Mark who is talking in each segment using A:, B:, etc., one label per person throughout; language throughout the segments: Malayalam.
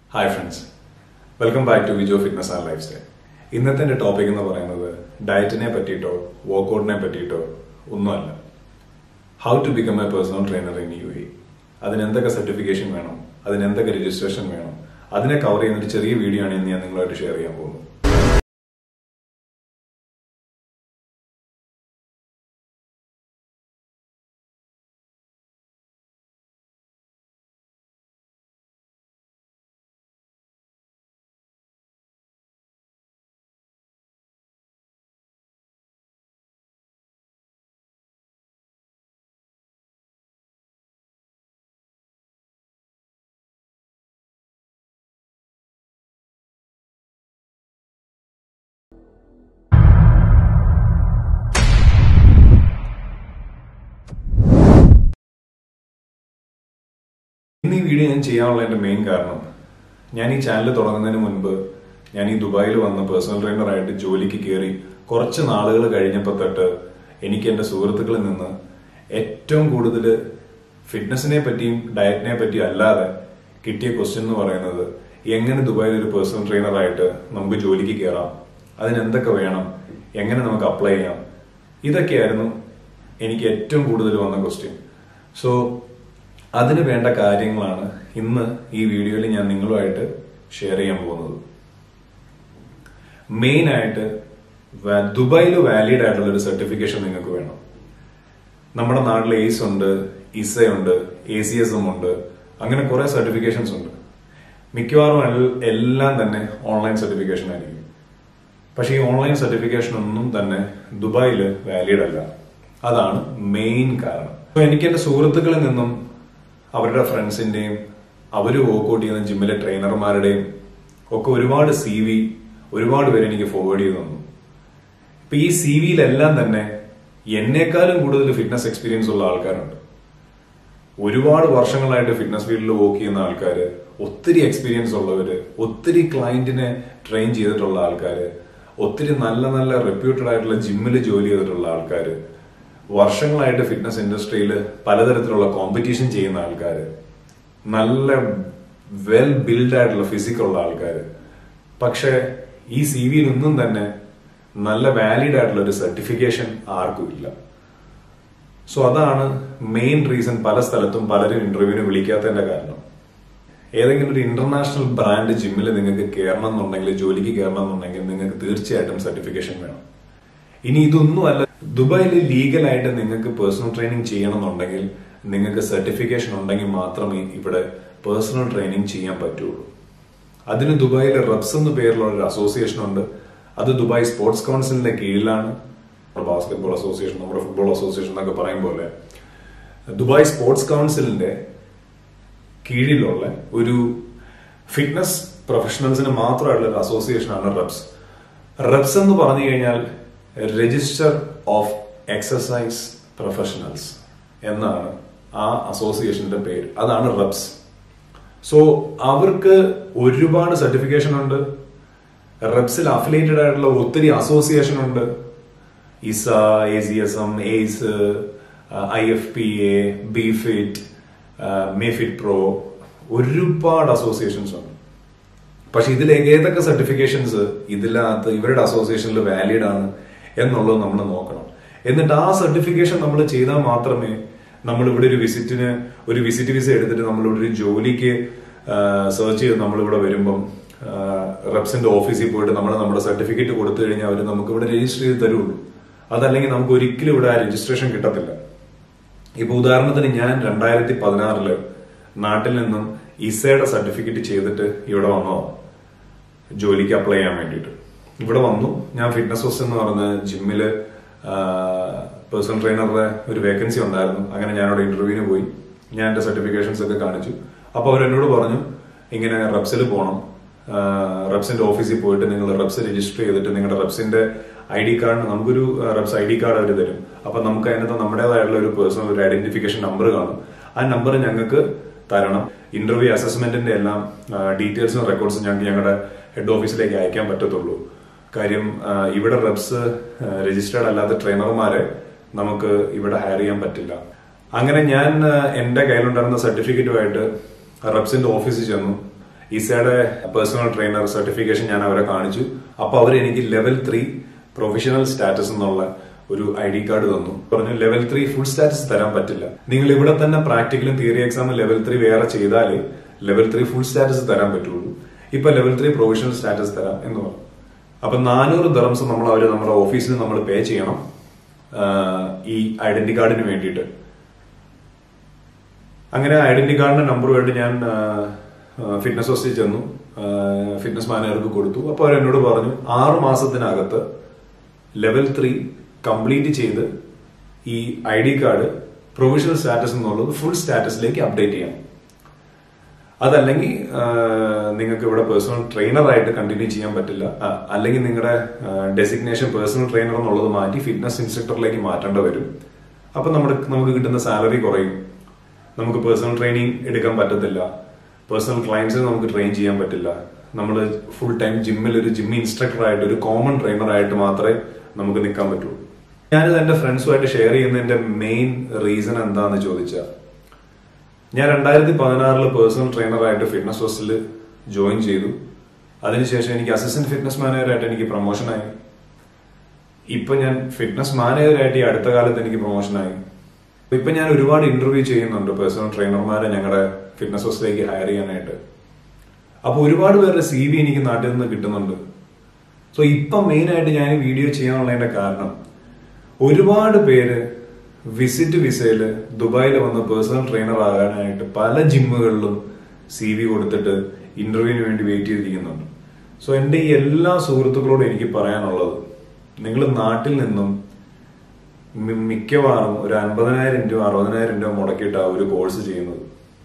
A: hi friends welcome back to Vijo fitness and lifestyle ഇന്നത്തെ എൻ്റെ ടോപ്പിക് എന്ന് പറയുന്നത് ഡയറ്റിനെ പറ്റിയിട്ടോ വർക്കൗട്ടിനെ പറ്റിയിട്ടോ ഒന്നുമല്ല how to become a personal trainer in U A അതിന് എന്തൊക്കെ സർട്ടിഫിക്കേഷൻ വേണം അതിന് എന്തൊക്കെ രജിസ്ട്രേഷൻ വേണം അതിനെ കവർ ചെയ്യുന്ന ഒരു ചെറിയ വീഡിയോ ആണ് ഇന്ന് ഞാൻ നിങ്ങളുമായിട്ട് ഷെയർ ചെയ്യാൻ പോകുന്നത് ഇന്ന് ഈ വീഡിയോ ഞാൻ ചെയ്യാനുള്ള എൻ്റെ മെയിൻ കാരണം ഞാൻ ഈ ചാനൽ തുടങ്ങുന്നതിന് മുൻപ് ഞാൻ ഈ ദുബായിൽ വന്ന് പേഴ്സണൽ ട്രെയിനറായിട്ട് ജോലിക്ക് കയറി കുറച്ച് നാളുകൾ കഴിഞ്ഞപ്പോൾ തൊട്ട് എനിക്ക് എൻ്റെ സുഹൃത്തുക്കളിൽ നിന്ന് ഏറ്റവും കൂടുതൽ ഫിറ്റ്നസിനെ പറ്റിയും ഡയറ്റിനെ പറ്റിയും അല്ലാതെ കിട്ടിയ ക്വസ്റ്റ്യൻ എന്ന് പറയുന്നത് എങ്ങനെ ദുബായിൽ ഒരു പേഴ്സണൽ ട്രെയിനറായിട്ട് നമുക്ക് ജോലിക്ക് കയറാം അതിന് എന്തൊക്കെ വേണം എങ്ങനെ നമുക്ക് അപ്ലൈ ചെയ്യാം ഇതൊക്കെയായിരുന്നു എനിക്ക് ഏറ്റവും കൂടുതൽ വന്ന ക്വസ്റ്റ്യൻ സോ അതിന് വേണ്ട കാര്യങ്ങളാണ് ഇന്ന് ഈ വീഡിയോയിൽ ഞാൻ നിങ്ങളുമായിട്ട് ഷെയർ ചെയ്യാൻ പോകുന്നത് മെയിൻ ആയിട്ട് ദുബായിൽ വാലിഡ് ആയിട്ടുള്ള ഒരു സർട്ടിഫിക്കേഷൻ നിങ്ങൾക്ക് വേണം നമ്മുടെ നാട്ടിൽ എയ്സ് ഉണ്ട് ഇസ ഉണ്ട് എ സി എസ് എം ഉണ്ട് അങ്ങനെ കുറെ സർട്ടിഫിക്കേഷൻസ് ഉണ്ട് മിക്കവാറും എൽ- എല്ലാം തന്നെ ഓൺലൈൻ സർട്ടിഫിക്കേഷൻ ആയിരിക്കും പക്ഷെ ഈ ഓൺലൈൻ സർട്ടിഫിക്കേഷൻ ഒന്നും തന്നെ ദുബായിൽ വാലിഡ് അല്ല അതാണ് മെയിൻ കാരണം അപ്പൊ എനിക്ക് എന്റെ സുഹൃത്തുക്കളിൽ നിന്നും അവരുടെ ഫ്രണ്ട്സിന്റെയും അവര് വർക്ക്ഔട്ട് ചെയ്യുന്ന ജിമ്മിലെ ട്രെയിനർമാരുടെയും ഒക്കെ ഒരുപാട് സി വി ഒരുപാട് പേര് എനിക്ക് ഫോർവേഡ് ചെയ്ത് തന്നു ഇപ്പൊ ഈ സി വിയിലെല്ലാം തന്നെ എന്നേക്കാളും കൂടുതൽ ഫിറ്റ്നസ് എക്സ്പീരിയൻസ് ഉള്ള ആൾക്കാരുണ്ട് ഒരുപാട് വർഷങ്ങളായിട്ട് ഫിറ്റ്നസ് ഫീൽഡിൽ വർക്ക് ചെയ്യുന്ന ആൾക്കാര് ഒത്തിരി എക്സ്പീരിയൻസ് ഉള്ളവര് ഒത്തിരി ക്ലയന്റിനെ ട്രെയിൻ ചെയ്തിട്ടുള്ള ആൾക്കാര് ഒത്തിരി നല്ല നല്ല റെപ്യൂട്ടഡ് ആയിട്ടുള്ള ജിമ്മിൽ ജോലി ചെയ്തിട്ടുള്ള ആൾക്കാര് വർഷങ്ങളായിട്ട് ഫിറ്റ്നസ് ഇൻഡസ്ട്രിയിൽ പലതരത്തിലുള്ള കോമ്പറ്റീഷൻ ചെയ്യുന്ന ആൾക്കാര് നല്ല വെൽ ബിൽഡ് ആയിട്ടുള്ള ഫിസിക്കുള്ള ആൾക്കാര് പക്ഷെ ഈ സി വിയിലൊന്നും തന്നെ നല്ല വാലിഡ് ആയിട്ടുള്ള ഒരു സർട്ടിഫിക്കേഷൻ ആർക്കും ഇല്ല സോ അതാണ് മെയിൻ റീസൺ പല സ്ഥലത്തും പലരും ഇന്റർവ്യൂവിന് വിളിക്കാത്തതിന്റെ കാരണം ഏതെങ്കിലും ഒരു ഇന്റർനാഷണൽ ബ്രാൻഡ് ജിമ്മിൽ നിങ്ങൾക്ക് കയറണം എന്നുണ്ടെങ്കിൽ ജോലിക്ക് കയറണം എന്നുണ്ടെങ്കിൽ നിങ്ങൾക്ക് തീർച്ചയായിട്ടും സർട്ടിഫിക്കേഷൻ വേണം ഇനി ഇതൊന്നുമല്ല ദുബായിൽ ലീഗലായിട്ട് നിങ്ങൾക്ക് പേഴ്സണൽ ട്രെയിനിങ് ചെയ്യണമെന്നുണ്ടെങ്കിൽ നിങ്ങൾക്ക് സർട്ടിഫിക്കേഷൻ ഉണ്ടെങ്കിൽ മാത്രമേ ഇവിടെ പേഴ്സണൽ ട്രെയിനിങ് ചെയ്യാൻ പറ്റുള്ളൂ അതിന് ദുബായിൽ റബ്സ് എന്ന പേരിലുള്ള ഒരു അസോസിയേഷൻ ഉണ്ട് അത് ദുബായ് സ്പോർട്സ് കൗൺസിലിന്റെ കീഴിലാണ് ബാസ്കറ്റ്ബോൾ അസോസിയേഷൻ നമ്മുടെ ഫുട്ബോൾ അസോസിയേഷൻ എന്നൊക്കെ പറയും പോലെ ദുബായ് സ്പോർട്സ് കൗൺസിലിന്റെ കീഴിലുള്ള ഒരു ഫിറ്റ്നസ് പ്രൊഫഷണൽസിന് മാത്രമായിട്ടുള്ള ഒരു അസോസിയേഷനാണ് റബ്സ് റബ്സ് എന്ന് പറഞ്ഞു കഴിഞ്ഞാൽ രജിസ്റ്റർ ഓഫ് എക്സസൈസ് പ്രൊഫഷണൽസ് എന്നാണ് ആ അസോസിയേഷന്റെ പേര് അതാണ് റബ്സ് സോ അവർക്ക് ഒരുപാട് സർട്ടിഫിക്കേഷൻ ഉണ്ട് റബ്സിൽ അഫിലേറ്റഡ് ആയിട്ടുള്ള ഒത്തിരി അസോസിയേഷൻ ഉണ്ട് ISSA A C S M ACE I F P A B fit മേഫിറ്റ് പ്രോ ഒരുപാട് അസോസിയേഷൻസ് ഉണ്ട് പക്ഷെ ഇതിൽ ഏതൊക്കെ സർട്ടിഫിക്കേഷൻസ് ഇതിനകത്ത് ഇവരുടെ അസോസിയേഷനിൽ വാലിഡ് ആണ് എന്നുള്ളത് നമ്മൾ നോക്കണം എന്നിട്ട് ആ സർട്ടിഫിക്കേഷൻ നമ്മൾ ചെയ്താൽ മാത്രമേ നമ്മൾ ഇവിടെ ഒരു വിസിറ്റിന് ഒരു വിസിറ്റ് വിസ എടുത്തിട്ട് നമ്മൾ ഇവിടെ ഒരു ജോലിക്ക് സെർച്ച് ചെയ്ത് നമ്മൾ ഇവിടെ വരുമ്പം റെപ്സിന്റെ ഓഫീസിൽ പോയിട്ട് നമ്മൾ നമ്മുടെ സർട്ടിഫിക്കറ്റ് കൊടുത്തു കഴിഞ്ഞാൽ അവർ നമുക്ക് ഇവിടെ രജിസ്റ്റർ ചെയ്ത് തരുള്ളൂ അതല്ലെങ്കിൽ നമുക്ക് ഒരിക്കലും ഇവിടെ ആ രജിസ്ട്രേഷൻ കിട്ടത്തില്ല ഇപ്പൊ ഉദാഹരണത്തിന് ഞാൻ രണ്ടായിരത്തി പതിനാറില് നാട്ടിൽ നിന്നും ഇസയുടെ സർട്ടിഫിക്കറ്റ് ചെയ്തിട്ട് ഇവിടെ വന്നോ ജോലിക്ക് അപ്ലൈ ചെയ്യാൻ വേണ്ടിയിട്ട് ഇവിടെ വന്നു ഞാൻ ഫിറ്റ്നസ് ഹോസ്റ്റ് എന്ന് പറഞ്ഞ ജിമ്മില് പേഴ്സണൽ ട്രെയിനറുടെ ഒരു വേക്കൻസി ഉണ്ടായിരുന്നു അങ്ങനെ ഞാൻ അവിടെ ഇന്റർവ്യൂവിന് പോയി ഞാൻ എന്റെ സർട്ടിഫിക്കേഷൻസ് ഒക്കെ കാണിച്ചു അപ്പൊ അവർ എന്നോട് പറഞ്ഞു ഇങ്ങനെ റബ്സിൽ പോകണം റബ്സിന്റെ ഓഫീസിൽ പോയിട്ട് നിങ്ങൾ റബ്സ് രജിസ്റ്റർ ചെയ്തിട്ട് നിങ്ങളുടെ റബ്സിന്റെ ഐ ഡി കാർഡ് നമുക്കൊരു റബ്സ് ഐ ഡി കാർഡ് അവർ തരും അപ്പൊ നമുക്ക് അതിനകത്ത് നമ്മുടേതായിട്ടുള്ള ഒരു പേഴ്സണൽ ഒരു ഐഡന്റിഫിക്കേഷൻ നമ്പർ കാണും ആ നമ്പർ ഞങ്ങൾക്ക് തരണം ഇന്റർവ്യൂ അസസ്മെന്റിന്റെ എല്ലാം ഡീറ്റെയിൽസും റെക്കോർഡ്സും ഞങ്ങൾക്ക് ഞങ്ങളുടെ ഹെഡ് ഓഫീസിലേക്ക് അയക്കാൻ പറ്റത്തുള്ളൂ കാര്യം ആ, ഇവിടെ റെബ്സ് രജിസ്റ്റേർഡ് അല്ലാത്ത ട്രെയിനർമാരെ നമുക്ക് ഇവിടെ ഹയർ ചെയ്യാൻ പറ്റില്ല അങ്ങനെ ഞാൻ ആ, എന്റെ കയ്യിലുണ്ടായിരുന്ന സർട്ടിഫിക്കറ്റുമായിട്ട് റബ്സിന്റെ ഓഫീസിൽ ചെന്നു ഇസയുടെ പേഴ്സണൽ ട്രെയിനർ സർട്ടിഫിക്കേഷൻ ഞാൻ അവരെ കാണിച്ചു അപ്പൊ അവർ എനിക്ക് ലെവൽ ത്രീ പ്രൊഫഷണൽ സ്റ്റാറ്റസ് എന്നുള്ള ഒരു ഐ ഡി കാർഡ് തന്നു പറഞ്ഞു ലെവൽ ത്രീ ഫുൾ സ്റ്റാറ്റസ് തരാൻ പറ്റില്ല നിങ്ങൾ ഇവിടെ തന്നെ പ്രാക്ടിക്കലും തിയറി എക്സാമും ലെവൽ ത്രീ വേറെ ചെയ്താലേ ലെവൽ ത്രീ ഫുൾ സ്റ്റാറ്റസ് തരാൻ പറ്റുള്ളൂ ഇപ്പൊ ലെവൽ ത്രീ പ്രൊഫഷണൽ സ്റ്റാറ്റസ് തരാം എന്ന് പറഞ്ഞു അപ്പൊ നാനൂറ് ദറംസ് നമ്മൾ അവര് നമ്മുടെ ഓഫീസിൽ നമ്മൾ പേ ചെയ്യണം ആഹ് ഈ ഐഡന്റി കാർഡിന് വേണ്ടിയിട്ട് അങ്ങനെ ഐഡന്റി കാർഡിന്റെ നമ്പറുമായിട്ട് ഞാൻ ഫിറ്റ്നസ് ഹോസ്റ്റലിൽ ചെന്നു ഫിറ്റ്നസ് മാനേജർക്ക് കൊടുത്തു അപ്പോൾ അവർ എന്നോട് പറഞ്ഞു ആറ് മാസത്തിനകത്ത് ലെവൽ ത്രീ കംപ്ലീറ്റ് ചെയ്ത് ഈ I D card provisional status എന്നുള്ളത് ഫുൾ സ്റ്റാറ്റസിലേക്ക് അപ്ഡേറ്റ് ചെയ്യണം അതല്ലെങ്കിൽ നിങ്ങൾക്ക് ഇവിടെ പേഴ്സണൽ ട്രെയിനറായിട്ട് കണ്ടിന്യൂ ചെയ്യാൻ പറ്റില്ല ആ, അല്ലെങ്കിൽ നിങ്ങളുടെ ഡെസിഗ്നേഷൻ പേഴ്സണൽ ട്രെയിനർ എന്നുള്ളത് മാറ്റി ഫിറ്റ്നസ് ഇൻസ്ട്രക്ടറിലേക്ക് മാറ്റേണ്ടി വരും അപ്പൊ നമ്മുടെ നമുക്ക് കിട്ടുന്ന സാലറി കുറയും നമുക്ക് പേഴ്സണൽ ട്രെയിനിങ് എടുക്കാൻ പറ്റത്തില്ല പേഴ്സണൽ ക്ലയൻസിനെ നമുക്ക് ട്രെയിൻ ചെയ്യാൻ പറ്റില്ല നമ്മൾ ഫുൾ ടൈം ജിമ്മിൽ ഒരു ജിം ഇൻസ്ട്രക്ടർ ആയിട്ട് ഒരു കോമൺ ട്രെയിനർ ആയിട്ട് മാത്രമേ നമുക്ക് നിൽക്കാൻ പറ്റുള്ളൂ ഞാനിത് എന്റെ ഫ്രണ്ട്സുമായിട്ട് ഷെയർ ചെയ്യുന്നതിന്റെ മെയിൻ റീസൺ എന്താന്ന് ചോദിച്ചാൽ ഞാൻ രണ്ടായിരത്തി പതിനാറില് പേഴ്സണൽ ട്രെയിനറായിട്ട് ഫിറ്റ്നസ് ഹോസ്റ്റലിൽ ജോയിൻ ചെയ്തു അതിനുശേഷം എനിക്ക് അസിസ്റ്റന്റ് ഫിറ്റ്നസ് മാനേജറായിട്ട് എനിക്ക് പ്രൊമോഷനായി ഇപ്പൊ ഞാൻ ഫിറ്റ്നസ് മാനേജറായിട്ട് ഈ അടുത്ത കാലത്ത് എനിക്ക് പ്രൊമോഷനായി ഇപ്പൊ ഞാൻ ഒരുപാട് ഇന്റർവ്യൂ ചെയ്യുന്നുണ്ട് പേഴ്സണൽ ട്രെയിനർമാരെ ഞങ്ങളുടെ ഫിറ്റ്നസ് ഹോസ്റ്റലിലേക്ക് ഹയർ ചെയ്യാനായിട്ട് അപ്പൊ ഒരുപാട് പേരുടെ സി വി എനിക്ക് നാട്ടിൽ നിന്ന് കിട്ടുന്നുണ്ട് സോ ഇപ്പം മെയിൻ ആയിട്ട് ഞാൻ ഈ വീഡിയോ ചെയ്യാനുള്ളതിന്റെ കാരണം ഒരുപാട് പേര് വിസിറ്റ് വിസയില് ദുബായിൽ വന്ന് പേഴ്സണൽ ട്രെയിനർ ആകാനായിട്ട് പല ജിമ്മുകളിലും സി വി കൊടുത്തിട്ട് ഇന്റർവ്യൂവിന് വേണ്ടി വെയിറ്റ് ചെയ്തിരിക്കുന്നുണ്ട് സോ എന്റെ ഈ എല്ലാ സുഹൃത്തുക്കളോടും എനിക്ക് പറയാനുള്ളത് നിങ്ങൾ നാട്ടിൽ നിന്നും മി- മിക്കവാറും ഒരു അൻപതിനായിരം രൂപ അറുപതിനായിരം രൂപ മുടക്കിയിട്ടാണ് ഒരു കോഴ്സ് ചെയ്യുന്നത്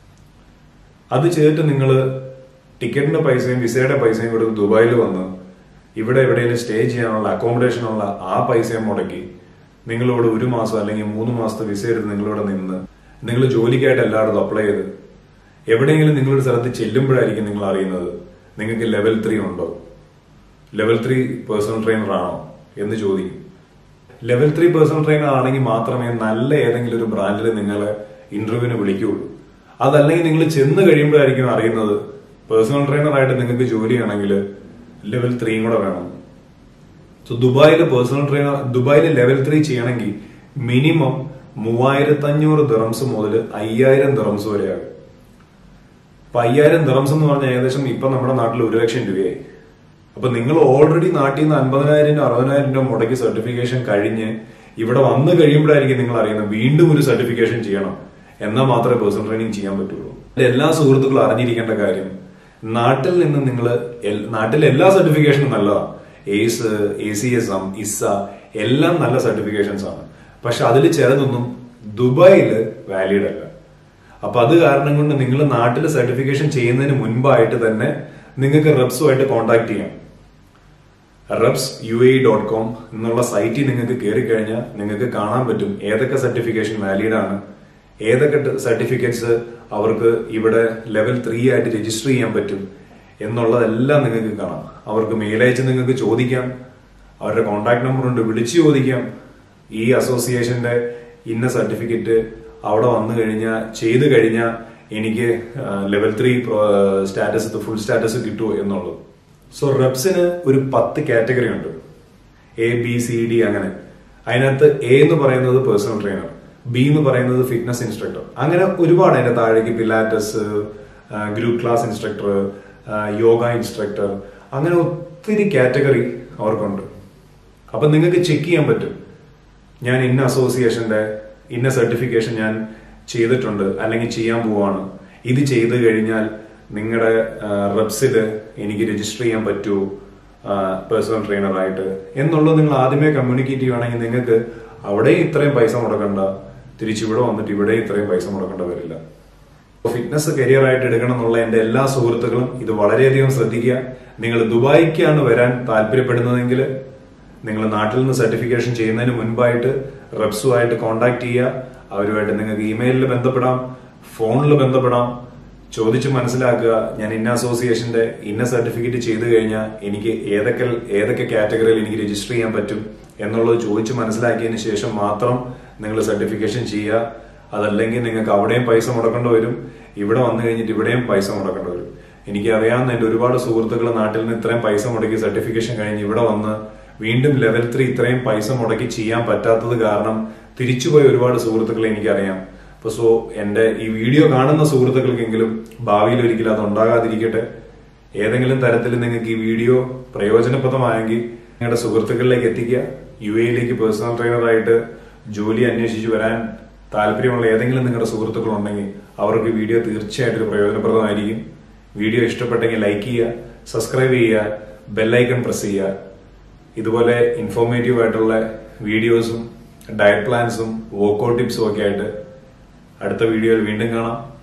A: അത് ചെയ്തിട്ട് നിങ്ങൾ ടിക്കറ്റിന്റെ പൈസയും വിസയുടെ പൈസയും കൊടുത്ത് ദുബായിൽ വന്ന് ഇവിടെ എവിടെയെങ്കിലും സ്റ്റേ ചെയ്യാനുള്ള അക്കോമഡേഷനുള്ള ആ പൈസയും മുടക്കി നിങ്ങളിവിടെ ഒരു മാസം അല്ലെങ്കിൽ മൂന്ന് മാസത്തെ വിസ എടുത്ത് നിങ്ങളിവിടെ നിന്ന് നിങ്ങൾ ജോലിക്കായിട്ട് എല്ലായിടത്തും അപ്ലൈ ചെയ്ത് എവിടെയെങ്കിലും നിങ്ങളൊരു സ്ഥലത്ത് ചെല്ലുമ്പോഴായിരിക്കും നിങ്ങൾ അറിയുന്നത് നിങ്ങൾക്ക് ലെവൽ ത്രീ ഉണ്ടോ ലെവൽ ത്രീ പേഴ്സണൽ ട്രെയിനർ ആണോ എന്ന് ചോദിക്കും ലെവൽ ത്രീ പേഴ്സണൽ ട്രെയിനർ ആണെങ്കിൽ മാത്രമേ നല്ല ഏതെങ്കിലും ഒരു ബ്രാൻഡിൽ നിങ്ങളെ ഇന്റർവ്യൂവിന് വിളിക്കുകയുള്ളൂ അതല്ലെങ്കിൽ നിങ്ങൾ ചെന്ന് കഴിയുമ്പോഴായിരിക്കും അറിയുന്നത് പേഴ്സണൽ ട്രെയിനർ ആയിട്ട് നിങ്ങൾക്ക് ജോലിയാണെങ്കിൽ ലെവൽ ത്രീയും കൂടെ വേണം സോ ദുബായിൽ പേഴ്സണൽ ട്രെയിനർ ദുബായിൽ ലെവൽ ത്രീ ചെയ്യണമെങ്കിൽ മിനിമം മൂവായിരത്തി അഞ്ഞൂറ് ദിറംസ് മുതൽ അയ്യായിരം ദിറംസ് വരെയാകും അപ്പൊ അയ്യായിരം ദിറംസ് എന്ന് പറഞ്ഞാൽ ഏകദേശം ഇപ്പൊ നമ്മുടെ നാട്ടിൽ ഒരു ലക്ഷം രൂപയായി അപ്പൊ നിങ്ങൾ ഓൾറെഡി നാട്ടിൽ നിന്ന് അൻപതിനായിരം രൂപ അറുപതിനായിരം രൂപ മുടക്കി സർട്ടിഫിക്കേഷൻ കഴിഞ്ഞ് ഇവിടെ വന്നു കഴിയുമ്പോഴായിരിക്കും നിങ്ങൾ അറിയുന്നത് വീണ്ടും ഒരു സർട്ടിഫിക്കേഷൻ ചെയ്യണം എന്നാൽ മാത്രമേ പേഴ്സണൽ ട്രെയിനിങ് ചെയ്യാൻ പറ്റുള്ളൂ എന്റെ എല്ലാ സുഹൃത്തുക്കളും അറിഞ്ഞിരിക്കേണ്ട കാര്യം നാട്ടിൽ നിന്ന് നിങ്ങൾ നാട്ടിലെ എല്ലാ സർട്ടിഫിക്കേഷനും നല്ലതാണ് ACE A C S M ISSA എല്ലാം നല്ല സർട്ടിഫിക്കേഷൻസ് ആണ് പക്ഷെ അതിൽ ചിലതൊന്നും ദുബായിൽ വാലിഡ് അല്ല അപ്പൊ അത് കാരണം കൊണ്ട് നിങ്ങൾ നാട്ടിൽ സർട്ടിഫിക്കേഷൻ ചെയ്യുന്നതിന് മുൻപായിട്ട് തന്നെ നിങ്ങൾക്ക് റെപ്സുമായിട്ട് കോൺടാക്ട് ചെയ്യാം REPs U A dot com എന്നുള്ള സൈറ്റിൽ നിങ്ങൾക്ക് കയറി കഴിഞ്ഞാൽ നിങ്ങൾക്ക് കാണാൻ പറ്റും ഏതൊക്കെ സർട്ടിഫിക്കേഷൻ വാലിഡ് ആണ് ഏതൊക്കെ സർട്ടിഫിക്കറ്റ്സ് അവർക്ക് ഇവിടെ ലെവൽ ത്രീ ആയിട്ട് രജിസ്റ്റർ ചെയ്യാൻ പറ്റും എന്നുള്ളതെല്ലാം നിങ്ങൾക്ക് കാണാം അവർക്ക് മെയിൽ അയച്ച് നിങ്ങൾക്ക് ചോദിക്കാം അവരുടെ കോൺടാക്ട് നമ്പർ ഉണ്ട് വിളിച്ചു ചോദിക്കാം ഈ അസോസിയേഷന്റെ ഇന്ന സർട്ടിഫിക്കറ്റ് അവിടെ വന്നു കഴിഞ്ഞാൽ ചെയ്തു കഴിഞ്ഞാൽ എനിക്ക് level three status full status കിട്ടുമോ എന്നുള്ളത് സോ റെപ്സിന് ഒരു പത്ത് കാറ്റഗറി ഉണ്ട് എ ബി സി ഡി അങ്ങനെ അതിനകത്ത് എ എന്ന് പറയുന്നത് പേഴ്സണൽ ട്രെയിനർ ബി എന്ന് പറയുന്നത് ഫിറ്റ്നസ് ഇൻസ്ട്രക്ടർ അങ്ങനെ ഒരുപാട് അതിന്റെ താഴേക്ക് Pilates group class instructor yoga instructor അങ്ങനെ ഒത്തിരി കാറ്റഗറി അവർക്കുണ്ട് അപ്പൊ നിങ്ങൾക്ക് ചെക്ക് ചെയ്യാൻ പറ്റും ഞാൻ ഇന്ന അസോസിയേഷന്റെ ഇന്ന സർട്ടിഫിക്കേഷൻ ഞാൻ ചെയ്തിട്ടുണ്ട് അല്ലെങ്കിൽ ചെയ്യാൻ പോവാണ് ഇത് ചെയ്തു കഴിഞ്ഞാൽ നിങ്ങളുടെ റെപ്സില് എനിക്ക് രജിസ്റ്റർ ചെയ്യാൻ പറ്റുമോ പേഴ്സണൽ ട്രെയിനറായിട്ട് എന്നുള്ളത് നിങ്ങൾ ആദ്യമേ കമ്മ്യൂണിക്കേറ്റ് ചെയ്യുവാണെങ്കിൽ നിങ്ങൾക്ക് അവിടെ ഇത്രയും പൈസ മുടക്കണ്ട തിരിച്ചിവിടെ വന്നിട്ട് ഇവിടെ ഇത്രയും പൈസ മുടക്കേണ്ട വരില്ല ഫിറ്റ്നസ് കരിയർ ആയിട്ട് എടുക്കണം എന്നുള്ള എന്റെ എല്ലാ സുഹൃത്തുക്കളും ഇത് വളരെയധികം ശ്രദ്ധിക്കുക നിങ്ങൾ ദുബായിക്കാണ് വരാൻ താല്പര്യപ്പെടുന്നതെങ്കിൽ നിങ്ങൾ നാട്ടിൽ നിന്ന് സർട്ടിഫിക്കേഷൻ ചെയ്യുന്നതിന് മുൻപായിട്ട് റെപ്സുമായിട്ട് കോൺടാക്ട് ചെയ്യുക അവരുമായിട്ട് നിങ്ങൾക്ക് ഇമെയിലിൽ ബന്ധപ്പെടാം ഫോണിൽ ബന്ധപ്പെടാം ചോദിച്ച് മനസ്സിലാക്കുക ഞാൻ ഇന്ന അസോസിയേഷന്റെ ഇന്ന സർട്ടിഫിക്കറ്റ് ചെയ്തു കഴിഞ്ഞാൽ എനിക്ക് ഏതൊക്കെ ഏതൊക്കെ കാറ്റഗറിയിൽ എനിക്ക് രജിസ്റ്റർ ചെയ്യാൻ പറ്റും എന്നുള്ളത് ചോദിച്ച് മനസ്സിലാക്കിയതിന് ശേഷം മാത്രം നിങ്ങൾ സർട്ടിഫിക്കേഷൻ ചെയ്യുക അതല്ലെങ്കിൽ നിങ്ങൾക്ക് അവിടെയും പൈസ മുടക്കേണ്ടി വരും ഇവിടെ വന്നു കഴിഞ്ഞിട്ട് ഇവിടെയും പൈസ മുടക്കേണ്ടി വരും എനിക്ക് അറിയാവുന്ന എന്റെ ഒരുപാട് സുഹൃത്തുക്കൾ നാട്ടിൽ നിന്ന് ഇത്രയും പൈസ മുടക്കി സർട്ടിഫിക്കേഷൻ കഴിഞ്ഞ് ഇവിടെ വന്ന് വീണ്ടും ലെവൽ ത്രീ ഇത്രയും പൈസ മുടക്കി ചെയ്യാൻ പറ്റാത്തത് കാരണം തിരിച്ചുപോയ ഒരുപാട് സുഹൃത്തുക്കളെ എനിക്കറിയാം അപ്പൊ സോ എന്റെ ഈ വീഡിയോ കാണുന്ന സുഹൃത്തുക്കൾക്കെങ്കിലും ഭാവിയിൽ ഒരിക്കലും അത് ഉണ്ടാകാതിരിക്കട്ടെ ഏതെങ്കിലും തരത്തിൽ നിങ്ങൾക്ക് ഈ വീഡിയോ പ്രയോജനപ്രദമായെങ്കിൽ നിങ്ങളുടെ സുഹൃത്തുക്കളിലേക്ക് എത്തിക്കുക യു എയിലേക്ക് പേഴ്സണൽ ട്രെയിനറായിട്ട് ജോലി അന്വേഷിച്ച് വരാൻ താല്പര്യമുള്ള ഏതെങ്കിലും നിങ്ങളുടെ സുഹൃത്തുക്കൾ ഉണ്ടെങ്കിൽ അവർക്ക് വീഡിയോ തീർച്ചയായിട്ടും ഒരു പ്രയോജനപ്രദമായിരിക്കും വീഡിയോ ഇഷ്ടപ്പെട്ടെങ്കിൽ ലൈക്ക് ചെയ്യുക സബ്സ്ക്രൈബ് ചെയ്യുക ബെല്ലൈക്കൺ പ്രസ് ചെയ്യുക ഇതുപോലെ ഇൻഫോർമേറ്റീവ് ആയിട്ടുള്ള വീഡിയോസും ഡയറ്റ് പ്ലാൻസും വർക്കൗട്ട് ടിപ്സും ഒക്കെ ആയിട്ട് അടുത്ത വീഡിയോയിൽ വീണ്ടും കാണാം